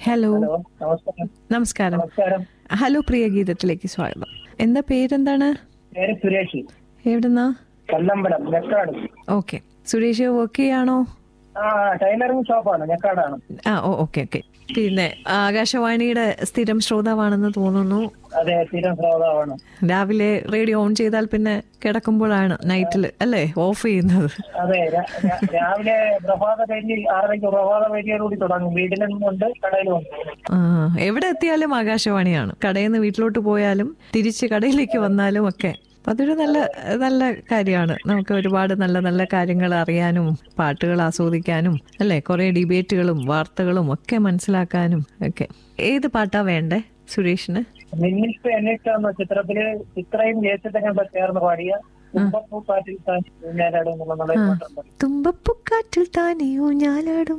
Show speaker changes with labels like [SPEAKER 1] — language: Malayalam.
[SPEAKER 1] ഹലോ
[SPEAKER 2] ഹലോ നമസ്കാരം
[SPEAKER 1] നമസ്കാരം
[SPEAKER 2] നമസ്കാരം
[SPEAKER 1] ഹലോ പ്രിയ ഗീതത്തിലേക്ക് സ്വാഗതം എന്താ പേരെന്താണ്
[SPEAKER 2] പേര് സുരേഷ്
[SPEAKER 1] എവിടുന്നാ
[SPEAKER 2] കല്ലമ്പലം ഞെക്കാട്
[SPEAKER 1] ഓക്കെ സുരേഷ് വർക്ക് ചെയ്യാണോ
[SPEAKER 2] ആ ടൈലറിംഗ് ഷോപ്പാണ് ഞെക്കാടാണ്
[SPEAKER 1] ആ ഓ ഓക്കെ ഓക്കെ പിന്നെ ആകാശവാണിയുടെ സ്ഥിരം ശ്രോതാവാണെന്ന് തോന്നുന്നു
[SPEAKER 2] അതെ സ്ഥിരം ശ്രോതാവാണ്
[SPEAKER 1] രാവിലെ റേഡിയോ ഓൺ ചെയ്താൽ പിന്നെ കിടക്കുമ്പോഴാണ് നൈറ്റിൽ അല്ലേ ഓഫ് ചെയ്യുന്നത്
[SPEAKER 2] അതെ രാ- രാ- രാവിലെ പ്രഭാത പേജി ആറരയ്ക്ക് പ്രഭാത പേജിയോടുകൂടി തുടങ്ങും വീട്ടിലും ഉണ്ട് കടയിലും ഉണ്ട്
[SPEAKER 1] ആ എവിടെ എത്തിയാലും ആകാശവാണിയാണ് കടയിൽ നിന്ന് വീട്ടിലോട്ട് പോയാലും തിരിച്ച് കടയിലേക്ക് വന്നാലും ഒക്കെ അപ്പൊ അതൊരു നല്ല നല്ല കാര്യമാണ് നമുക്ക് ഒരുപാട് നല്ല നല്ല കാര്യങ്ങൾ അറിയാനും പാട്ടുകൾ ആസ്വദിക്കാനും അല്ലെ കുറെ ഡിബേറ്റുകളും വാർത്തകളും ഒക്കെ മനസ്സിലാക്കാനും ഒക്കെ ഏത് പാട്ടാ വേണ്ടേ സുരേഷിന്
[SPEAKER 2] നിന്നിട്ട് എന്നിട്ട് എന്ന ചിത്രത്തില് ചിത്രയും ജയച്ചിട്ടൊക്കെ ചേർന്ന് പാടിയ കുമ്പപ്പൂ പാട്ടിൽ താൻ ഊഞ്ഞാലാടും എന്നുള്ള നല്ല പാട്ടുണ്ട്
[SPEAKER 1] തുമ്പപ്പൂക്കാറ്റിൽ താനേ ഊഞ്ഞാലാടും